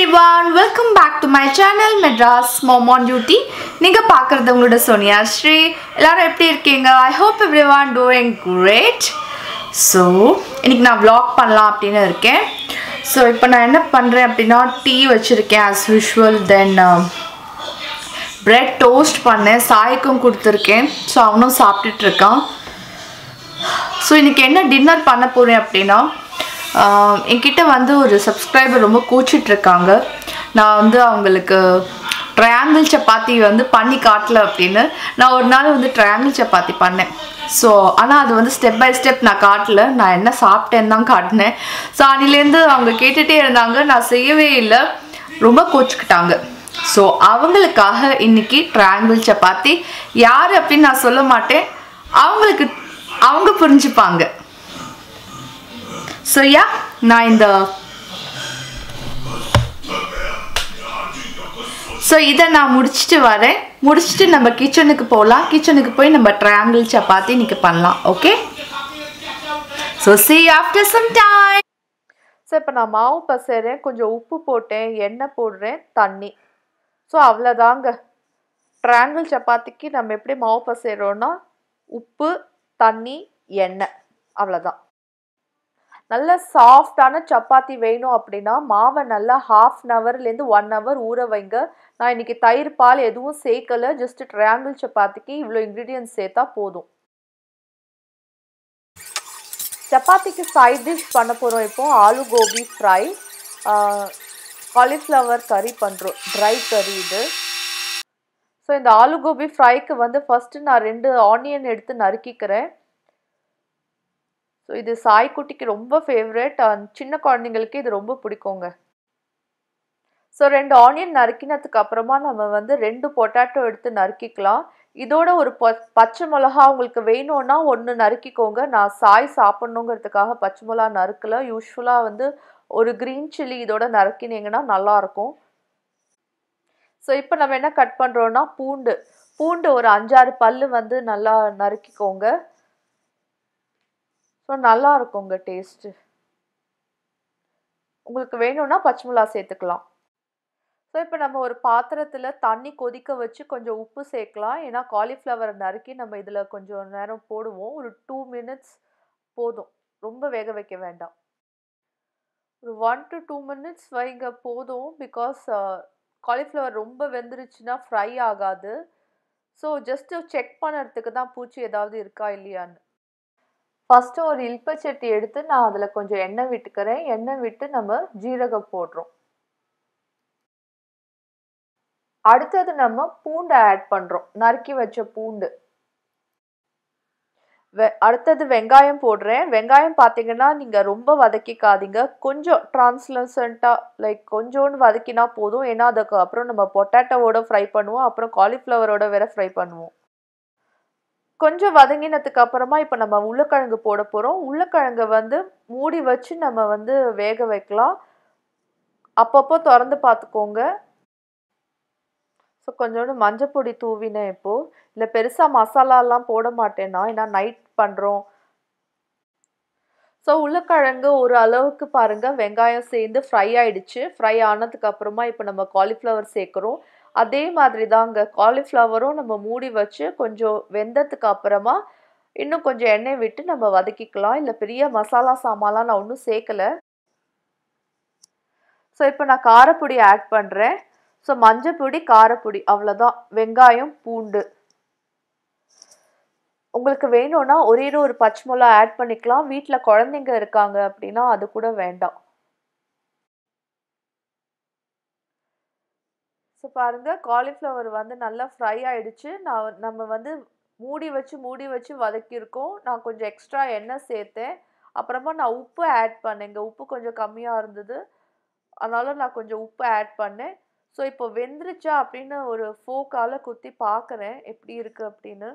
Everyone welcome back to my channel Madras mom on duty நீங்கள் பார்க்குறது உங்களோட சோனியா ஸ்ரீ எல்லாரும் எப்படி இருக்கீங்க I hope everyone doing great so இன்னைக்கு நான் vlog பண்ணலாம் அப்படின்னு இருக்கேன் ஸோ இப்போ நான் என்ன பண்ணுறேன் அப்படின்னா டீ வச்சுருக்கேன் as usual then bread toast பண்ணேன் சாய்க்கும் கொடுத்துருக்கேன் ஸோ அவனும் சாப்பிட்டுட்டு இருக்கான் ஸோ இன்றைக்கி என்ன டின்னர் பண்ண போகிறேன் அப்படின்னா ஆஹ் என்கிட்ட வந்து ஒரு சப்ஸ்கிரைபர் ரொம்ப கூச்சிட்டு இருக்காங்க நான் வந்து அவங்களுக்கு ட்ரையாங்கிள் சப்பாத்தி வந்து பண்ணி காட்டல அப்படின்னு நான் ஒரு நாள் வந்து ட்ரையாங்கிள் சப்பாத்தி பண்ணேன் ஸோ ஆனால் அது வந்து ஸ்டெப் பை ஸ்டெப் நான் காட்டல நான் என்ன சாப்பிட்டேன்னு தான் காட்டினேன் ஸோ அன்னிலேருந்து அவங்க கேட்டுகிட்டே இருந்தாங்க நான் செய்யவே இல்லை ரொம்ப கோச்சுக்கிட்டாங்க ஸோ அவங்களுக்காக இன்னைக்கு ட்ரையாங்கிள் சப்பாத்தி யார் அப்படின்னு நான் சொல்ல மாட்டேன் அவங்களுக்கு அவங்க புரிஞ்சுப்பாங்க ஸோ யா நான் இந்த ஸோ இதை நான் முடிச்சுட்டு வரேன் முடிச்சுட்டு நம்ம கிச்சனுக்கு போகலாம் கிச்சனுக்கு போய் நம்ம ட்ரையாங்கிள் சப்பாத்தி இன்னைக்கு பண்ணலாம் okay so see you after some time so இப்போ நான் மாவு பசைறேன் கொஞ்சம் உப்பு போட்டேன் எண்ணெய் போடுறேன் தண்ணி ஸோ அவ்வளோதாங்க ட்ரையாங்கிள் சப்பாத்திக்கு நம்ம எப்படி மாவு பசைறோன்னா உப்பு தண்ணி எண்ணெய் அவ்வளோதான் நல்ல சாஃப்டான சப்பாத்தி வேணும் அப்படின்னா மாவை நல்லா ஹாஃப் அன் ஹவர்லேருந்து ஒன் ஹவர் ஊற வைங்க நான் இன்னைக்கு தயிர் பால் எதுவும் சேர்க்கல ஜஸ்ட் ட்ரையாங்கிள் சப்பாத்திக்கு இவ்வளோ இன்க்ரீடியன்ஸ் சேர்த்தா போதும் சப்பாத்திக்கு சைட் டிஷ் பண்ண போகிறோம் இப்போ ஆலு கோபி ஃப்ரை காலிஃப்ளவர் கறி பண்ணுறோம் ட்ரை கறி இது ஸோ இந்த ஆலு கோபி ஃப்ரைக்கு வந்து ஃபஸ்ட்டு நான் ரெண்டு ஆனியன் எடுத்து நறுக்கிக்கிறேன் ஸோ இது சாய்க்குட்டிக்கு ரொம்ப ஃபேவரட் சின்ன குழந்தைங்களுக்கு இது ரொம்ப பிடிக்குங்க ஸோ ரெண்டு ஆனியன் நறுக்கினதுக்கு அப்புறமா நம்ம வந்து ரெண்டு பொட்டாட்டோ எடுத்து நறுக்கிக்கலாம் இதோட ஒரு ப பச்சை மிளகா உங்களுக்கு வேணும்னா ஒன்று நறுக்கிக்கோங்க நான் சாய் சாப்பிட்ணுங்கிறதுக்காக பச்சை மிளகா நறுக்கல யூஸ்வலாக வந்து ஒரு க்ரீன் சில்லி இதோட நறுக்கினீங்கன்னா நல்லாயிருக்கும் ஸோ இப்போ நம்ம என்ன கட் பண்ணுறோன்னா பூண்டு பூண்டு ஒரு அஞ்சாறு பல் வந்து நல்லா நறுக்கிக்கோங்க ஸோ நல்லா இருக்குங்க டேஸ்ட்டு உங்களுக்கு வேணும்னா பச்சை மிளகா சேர்த்துக்கலாம் ஸோ இப்போ நம்ம ஒரு பாத்திரத்தில் தண்ணி கொதிக்க வச்சு கொஞ்சம் உப்பு சேர்க்கலாம் ஏன்னா காலிஃப்ளவர் நறுக்கி நம்ம இதில் கொஞ்சம் நேரம் போடுவோம் ஒரு டூ மினிட்ஸ் போதும் ரொம்ப வேக வைக்க வேண்டாம் ஒரு ஒன் டு டூ மினிட்ஸ் வைங்க போதும் பிகாஸ் காலிஃப்ளவர் ரொம்ப வெந்துருச்சுன்னா ஃப்ரை ஆகாது ஸோ ஜஸ்ட்டு செக் பண்ணுறதுக்கு தான் பூச்சி ஏதாவது இருக்கா இல்லையான்னு ஃபஸ்ட்டு ஒரு இல்பச்சட்டி எடுத்து நான் அதில் கொஞ்சம் எண்ணெய் விட்டுக்கிறேன் எண்ணெய் விட்டு நம்ம ஜீரகம் போடுறோம் அடுத்தது நம்ம பூண்டை ஆட் பண்ணுறோம் நறுக்கி வச்ச பூண்டு வெ அடுத்தது வெங்காயம் போடுறேன் வெங்காயம் பார்த்தீங்கன்னா நீங்கள் ரொம்ப வதக்கிக்காதீங்க கொஞ்சம் டிரான்ஸ்லசண்ட்டாக லைக் கொஞ்சோண்டு வதக்கினா போதும் ஏன்னா அதுக்கு அப்புறம் நம்ம பொட்டாட்டோவோட ஃப்ரை பண்ணுவோம் அப்புறம் காலிஃப்ளவரோட வேற ஃப்ரை பண்ணுவோம் கொஞ்சம் வதங்கினதுக்கு அப்புறமா இப்போ நம்ம உருளைக்கிழங்கு போட போகிறோம் உருளைக்கிழங்கு வந்து மூடி வச்சு நம்ம வந்து வேக வைக்கலாம் அப்பப்போ திறந்து பார்த்துக்கோங்க ஸோ கொஞ்சோண்டு மஞ்சப்பொடி தூவினேன் இப்போது இல்லை பெருசாக மசாலாலாம் போட மாட்டேன்னா ஏன்னா நைட் பண்ணுறோம் ஸோ உருளைக்கிழங்கு ஒரு அளவுக்கு பாருங்கள் வெங்காயம் சேர்ந்து ஃப்ரை ஆயிடுச்சு ஃப்ரை ஆனதுக்கு அப்புறமா இப்போ நம்ம காலிஃப்ளவர் சேர்க்குறோம் அதே மாதிரி தாங்க காலிஃப்ளவரும் நம்ம மூடி வச்சு கொஞ்சம் வெந்ததுக்கு அப்புறமா இன்னும் கொஞ்சம் எண்ணெய் விட்டு நம்ம வதக்கிக்கலாம் இல்லை பெரிய மசாலா சாமான்லாம் நான் ஒன்றும் சேர்க்கலை ஸோ இப்போ நான் காரப்பொடி ஆட் பண்ணுறேன் ஸோ மஞ்சப்பொடி காரப்பொடி அவ்வளோதான் வெங்காயம் பூண்டு உங்களுக்கு வேணும்னா ஒரே ஒரு பச்சை மிளகா ஆட் பண்ணிக்கலாம் வீட்டில் குழந்தைங்க இருக்காங்க அப்படின்னா அது கூட வேண்டாம் ஸோ பாருங்கள் காலிஃப்ளவர் வந்து நல்லா ஃப்ரை ஆயிடுச்சு நான் நம்ம வந்து மூடி வச்சு மூடி வச்சு வதக்கியிருக்கோம் நான் கொஞ்சம் எக்ஸ்ட்ரா எண்ணெய் சேர்த்தேன் அப்புறமா நான் உப்பு ஆட் பண்ணேங்க உப்பு கொஞ்சம் கம்மியாக இருந்தது அதனால் நான் கொஞ்சம் உப்பு ஆட் பண்ணேன் ஸோ இப்போ வெந்துருச்சா அப்படின்னு ஒரு ஃபோக்கால் குத்தி பார்க்குறேன் எப்படி இருக்குது அப்படின்னு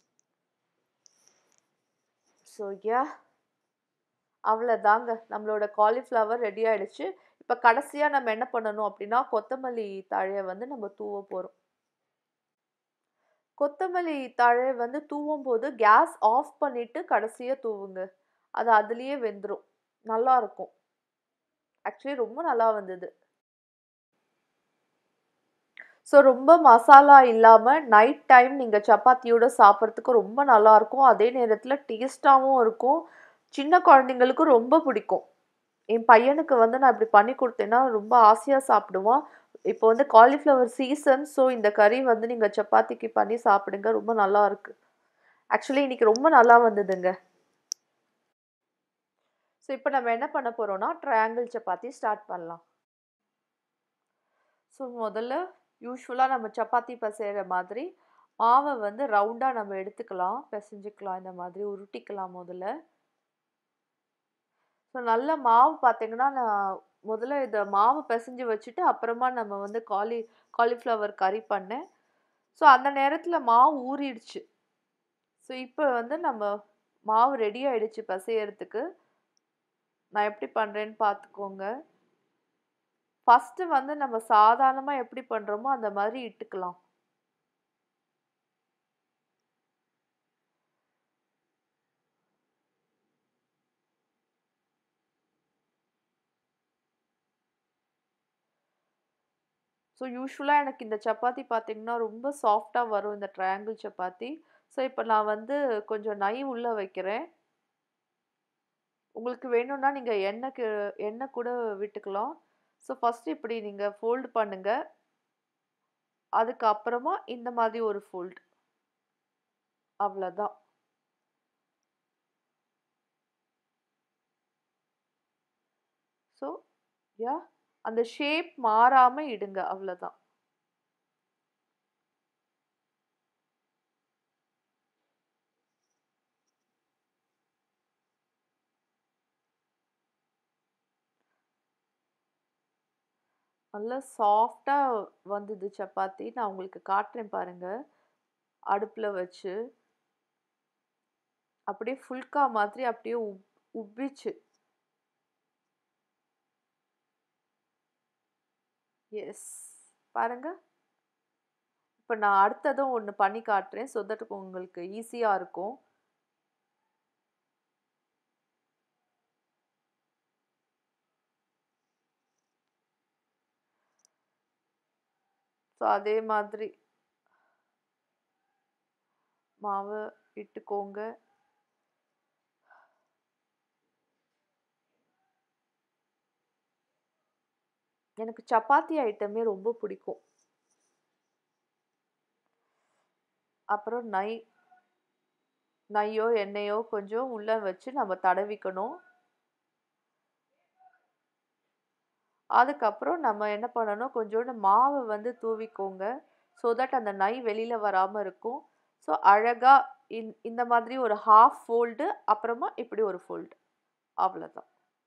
ஸோ யா அவ்வளோதாங்க நம்மளோட காலிஃப்ளவர் ரெடி ஆகிடுச்சு இப்போ கடைசியாக நம்ம என்ன பண்ணணும் அப்படின்னா கொத்தமல்லி தழையை வந்து நம்ம தூவ போகிறோம் கொத்தமல்லி தழை வந்து தூவும் போது கேஸ் ஆஃப் பண்ணிவிட்டு கடைசியாக தூவுங்க அது அதுலேயே வெந்துடும் நல்லா இருக்கும் ஆக்சுவலி ரொம்ப நல்லா வந்தது ஸோ ரொம்ப மசாலா இல்லாமல் நைட் டைம் நீங்கள் சப்பாத்தியோட சாப்பிட்றதுக்கு ரொம்ப நல்லாயிருக்கும் அதே நேரத்தில் டேஸ்ட்டாகவும் இருக்கும் சின்ன குழந்தைங்களுக்கும் ரொம்ப பிடிக்கும் என் பையனுக்கு வந்து நான் இப்படி பண்ணி கொடுத்தேன்னா ரொம்ப ஆசையாக சாப்பிடுவான் இப்போ வந்து காலிஃப்ளவர் சீசன் ஸோ இந்த கறி வந்து நீங்கள் சப்பாத்திக்கு பண்ணி சாப்பிடுங்க ரொம்ப நல்லா இருக்கு ஆக்சுவலி இன்னைக்கு ரொம்ப நல்லா வந்ததுங்க ஸோ இப்போ நம்ம என்ன பண்ண போகிறோம்னா ட்ரையாங்கிள் சப்பாத்தி ஸ்டார்ட் பண்ணலாம் ஸோ முதல்ல யூஸ்வலாக நம்ம சப்பாத்தி பிசைகிற மாதிரி மாவை வந்து ரவுண்டாக நம்ம எடுத்துக்கலாம் பிசைஞ்சுக்கலாம் இந்த மாதிரி உருட்டிக்கலாம் முதல்ல ஸோ நல்ல மாவு பார்த்தீங்கன்னா நான் முதல்ல இதை மாவு பிசைஞ்சு வச்சுட்டு அப்புறமா நம்ம வந்து காலி காலிஃப்ளவர் கறி பண்ணேன் ஸோ அந்த நேரத்தில் மாவு ஊறிடுச்சு ஸோ இப்போ வந்து நம்ம மாவு ரெடி ஆயிடுச்சு பிசையறதுக்கு நான் எப்படி பண்ணுறேன்னு பார்த்துக்கோங்க ஃபஸ்ட்டு வந்து நம்ம சாதாரணமாக எப்படி பண்ணுறோமோ அந்த மாதிரி இட்டுக்கலாம் ஸோ யூஸ்வலாக எனக்கு இந்த சப்பாத்தி பார்த்தீங்கன்னா ரொம்ப சாஃப்டாக வரும் இந்த ட்ரையாங்கிள் சப்பாத்தி ஸோ இப்போ நான் வந்து கொஞ்சம் நை உள்ளே வைக்கிறேன் உங்களுக்கு வேணும்னா நீங்கள் எண்ணெய்க்கு எண்ணெய் கூட விட்டுக்கலாம் ஸோ ஃபஸ்ட்டு இப்படி நீங்கள் ஃபோல்டு பண்ணுங்கள் அதுக்கப்புறமா இந்த மாதிரி ஒரு ஃபோல்டு அவ்வளோதான் ஸோ யா அந்த ஷேப் மாறாமல் இடுங்க அவ்வளோதான் நல்லா சாஃப்டாக வந்தது சப்பாத்தி நான் உங்களுக்கு காட்டுறேன் பாருங்க அடுப்பில் வச்சு அப்படியே ஃபுல்கா மாதிரி அப்படியே உப் உப்பிச்சு எஸ் பாருங்க இப்போ நான் அடுத்ததும் ஒன்று பண்ணி காட்டுறேன் ஸோ தட் உங்களுக்கு ஈஸியாக இருக்கும் ஸோ அதே மாதிரி மாவு இட்டுக்கோங்க எனக்கு சப்பாத்தி ஐட்டமே ரொம்ப பிடிக்கும் அப்புறம் நை நையோ எண்ணெயோ கொஞ்சம் உள்ள வச்சு நம்ம தடவிக்கணும் அதுக்கப்புறம் நம்ம என்ன பண்ணணும் கொஞ்சோண்டு மாவை வந்து தூவிக்கோங்க ஸோ தட் அந்த நை வெளியில் வராமல் இருக்கும் ஸோ அழகாக இந் இந்த மாதிரி ஒரு ஹாஃப் ஃபோல்டு அப்புறமா இப்படி ஒரு ஃபோல்டு அவ்வளோதான்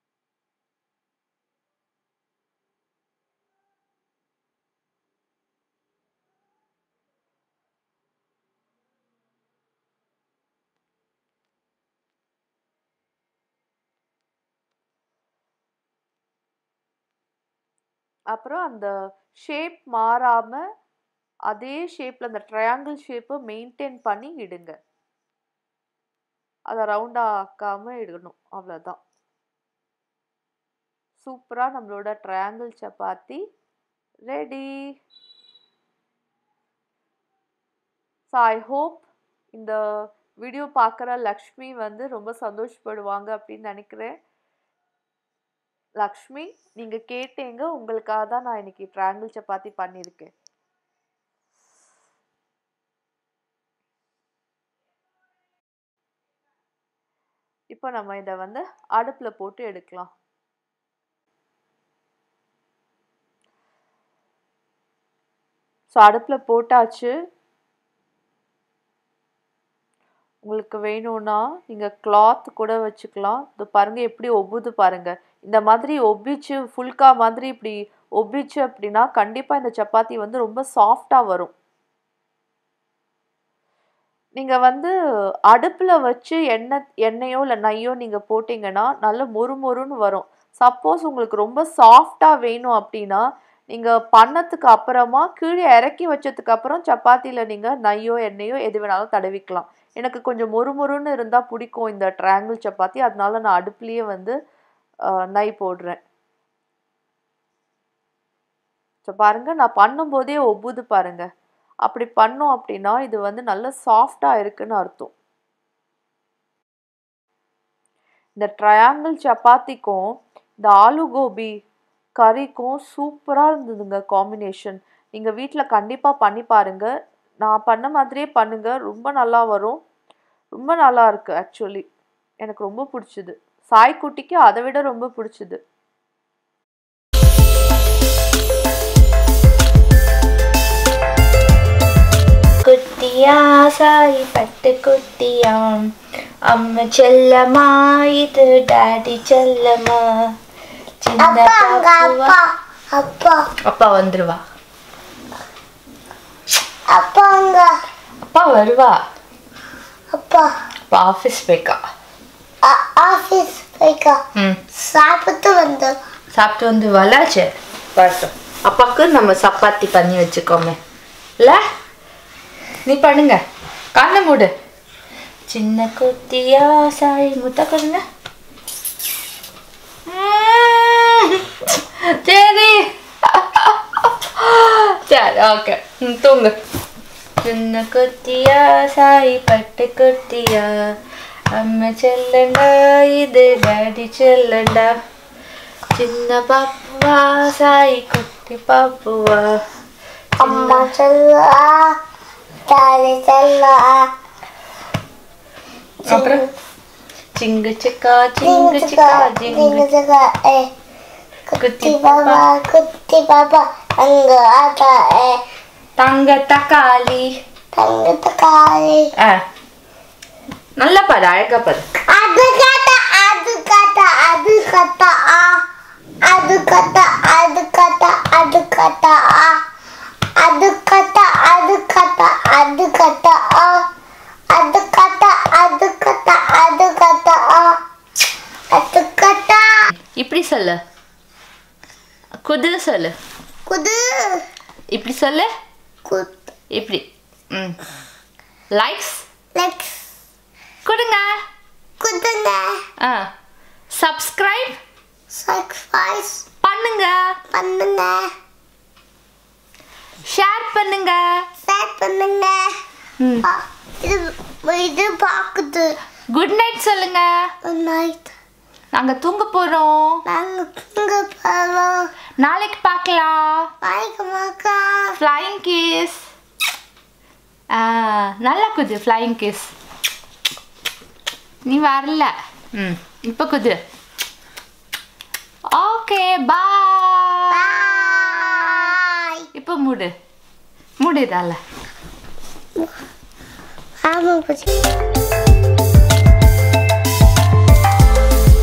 அப்புறம் அந்த ஷேப் மாறாமல் அதே ஷேப்பில் அந்த ட்ரையாங்கிள் ஷேப்பை மெயின்டைன் பண்ணி இடுங்க அதை ரவுண்டாக ஆக்காமல் இடணும் அவ்வளோதான் சூப்பராக நம்மளோட triangle chapati ready so I hope இந்த வீடியோ பார்க்குற லக்ஷ்மி வந்து ரொம்ப சந்தோஷப்படுவாங்க அப்படின்னு நினைக்கிறேன் லக்ஷ்மி நீங்கள் கேட்டீங்க உங்களுக்காக தான் நான் இன்னைக்கு ட்ரையாங்கிள் சப்பாத்தி பண்ணியிருக்கேன் இப்போ நம்ம இதை வந்து அடுப்பில் போட்டு எடுக்கலாம் ஸோ அடுப்பில் போட்டாச்சு உங்களுக்கு வேணும்னா நீங்கள் கிளாத் கூட வச்சுக்கலாம் இது பாருங்கள் எப்படி ஒப்புது பாருங்கள் இந்த மாதிரி ஒப்பிச்சு ஃபுல்கா மாதிரி இப்படி ஒப்பிச்சு அப்படின்னா கண்டிப்பாக இந்த சப்பாத்தி வந்து ரொம்ப சாஃப்டாக வரும் நீங்கள் வந்து அடுப்பில் வச்சு எண்ணெய் எண்ணெயோ இல்லை நெய்யோ நீங்கள் போட்டிங்கன்னா நல்ல மொறு மொறுன்னு வரும் சப்போஸ் உங்களுக்கு ரொம்ப சாஃப்டாக வேணும் அப்படின்னா நீங்கள் பண்ணதுக்கு அப்புறமா கீழே இறக்கி வச்சதுக்கு அப்புறம் சப்பாத்தியில் நீங்கள் நெய்யோ எண்ணெயோ எது வேணாலும் தடவிக்கலாம் எனக்கு கொஞ்சம் மொறு மொறுன்னு இருந்தால் பிடிக்கும் இந்த ட்ரையாங்கிள் சப்பாத்தி அதனால நான் அடுப்புலேயே வந்து நெய் போடுறேன் ஸோ பாருங்க நான் பண்ணும்போதே ஒப்புது பாருங்க அப்படி பண்ணோம் அப்படின்னா இது வந்து நல்ல சாஃப்டாக இருக்குன்னு அர்த்தம் இந்த ட்ரையாங்கிள் சப்பாத்திக்கும் இந்த ஆலு கோபி கறிக்கும் சூப்பராக இருந்ததுங்க காம்பினேஷன் நீங்கள் வீட்டில் கண்டிப்பாக பண்ணி பாருங்க நான் பண்ண மாதிரியே பண்ணுங்க ரொம்ப நல்லா வரும் ரொம்ப நல்லா இருக்கு ஆக்சுவலி எனக்கு ரொம்ப பிடிச்சது சாய்க்குட்டிக்கு அதை விட ரொம்ப பிடிச்சது குட்டியா சாய் பட்டு குட்டியாம் அம்மா செல்லமா இது டாடி செல்லமா சின்ன பாப்புவா. அப்பா அப்பா வந்துருவா அப்பாங்க அப்பா வருவா அப்பா அப்பா ஆஃபீஸ் போய்க்கா ஆ- ஆபீஸ் போய்க்கா ம் சாப்பிட்டு வந்து சாப்பிட்டு வந்து வளாச்சு வரட்டும் அப்பாவுக்கு நம்ம சப்பாத்தி பண்ணி வச்சுக்கோமே இல்ல நீ பண்ணுங்க கண்ணை மூடு சின்ன குட்டியா சாய் முத்த கொடுங்க உம். சரி சரி ஓகே தூங்கு சின்ன குட்டியா சாய் பட்டு குட்டியா அம்மா செல்லண்டா இது டாடி செல்லண்டா சின்ன பாப்புவா சாய் குட்டி பாப்புவா அம்மா சொல்லா தாடி சொல்லா அப்புறம் சிங்கு சிக்கா சிங்கு சிக்கா நீங்க ஜிங்கு சொல்லுங்க ஏ குட்டி குட்டி பாபா குட்டி பாபா அங்க ஆட்டா ஏ தங்க தக்காளி தங்க தக்காளி ஆ நல்லா பாடு அழகா பாடு அது கட்ட அது கட்ட அது கட்ட ஆ அது கட்ட அது கட்ட அது கட்ட ஆ அது கட்ட அது கட்ட அது கட்ட ஆ அது கட்ட அது கட்ட அது கட்ட ஆ அது கட்ட இப்படி சொல்லு குது சொல்லு குது இப்படி சொல்லு குத் இப்படி ம் லைக்ஸ் லெக்ஸ் கொடுங்க குதுங்க ஆ சப்ஸ்கிரைப் சக்ஸ்பைஸ் பண்ணுங்க பண்ணுங்க ஷேர் பண்ணுங்க ஷேர் பண்ணுங்க ம் ஆ, இது இது பாக்குது குட் நைட் சொல்லுங்க குட் நைட் நாங்க தூங்க போறோம் நாங்கள் தூங்க போகிறோம் நாளைக்கு பார்க்கலாம் வாய்க்கு மாக்கா ஃப்ளைங் கிஸ் ஆ நல்லா குது ஃப்ளைங் கிஸ் நீ வரல ம் இப்போ குது ஓகே பாய் பாய் இப்போ மூடு மூடு இதால ஆமாம் பூச்சி